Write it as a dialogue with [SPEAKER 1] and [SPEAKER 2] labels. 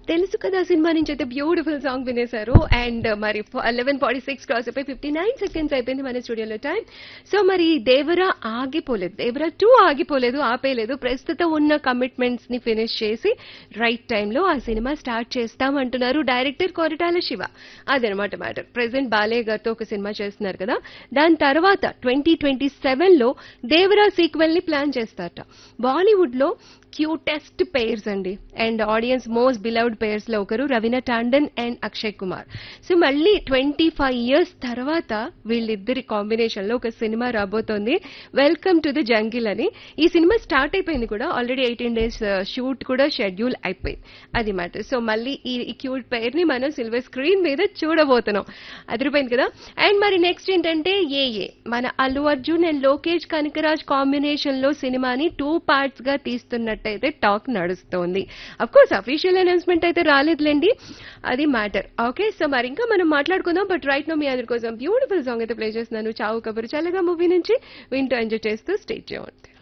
[SPEAKER 1] తెలుసు కదా సినిమా నుంచి అయితే బ్యూటిఫుల్ సాంగ్ వినేశారు అండ్ మరి లెవెన్ ఫార్టీ సిక్స్ క్రాస్ అయిపోయి ఫిఫ్టీ నైన్ సెకండ్స్ అయిపోయింది మన స్టూడియోలో టైం సో మరి దేవరా ఆగిపోలేదు దేవరా టూ ఆగిపోలేదు ఆపేయలేదు ప్రస్తుతం ఉన్న కమిట్మెంట్స్ ని ఫినిష్ చేసి రైట్ టైంలో ఆ సినిమా స్టార్ట్ చేస్తామంటున్నారు డైరెక్టర్ కొరటాల శివ అదనమాట మ్యాటర్ ప్రెసెంట్ బాలయ్య గారితో ఒక సినిమా చేస్తున్నారు కదా దాని తర్వాత ట్వంటీ ట్వంటీ సెవెన్ లో దేవరా సీక్వెల్ ని ప్లాన్ చేస్తారట బాలీవుడ్ లో క్యూటెస్ట్ పేర్స్ అండి and audience most beloved pairs లో ఒకరు రవీనా టాండన్ అండ్ అక్షయ్ కుమార్ సో మళ్ళీ ట్వంటీ ఫైవ్ ఇయర్స్ తర్వాత వీళ్ళిద్దరి కాంబినేషన్ లో ఒక సినిమా రాబోతోంది వెల్కమ్ టు ది జంగిల్ అని ఈ సినిమా స్టార్ట్ అయిపోయింది కూడా ఆల్రెడీ ఎయిటీన్ డేస్ షూట్ కూడా షెడ్యూల్ అయిపోయింది అది మ్యాటర్ సో మళ్ళీ ఈ ఈ క్యూట్ పేర్ ని మనం సిల్వర్ స్క్రీన్ మీద చూడబోతున్నాం అదిరిపోయింది కదా అండ్ మరి నెక్స్ట్ ఏంటంటే ఏ ఏ మన అల్లు అర్జున్ అండ్ లోకేష్ కనకరాజ్ కాంబినేషన్ లో సినిమాని టూ పార్ట్స్ గా తీస్తున్నట్టయితే టాక్ నడుస్తోంది అఫ్ కోర్స్ అఫీషియల్ అనౌన్స్మెంట్ అయితే రాలేదులేండి అది మ్యాటర్ ఓకే సో మరి ఇంకా మనం మాట్లాడుకుందాం బట్ రైట్ నో మీ అందరి కోసం బ్యూటిఫుల్ సాంగ్ అయితే ప్లే చేస్తున్నాను చావు కబురు చల్లగా మూవీ నుంచి వింటూ ఎంజాయ్ చేస్తూ స్టేట్ చేయండి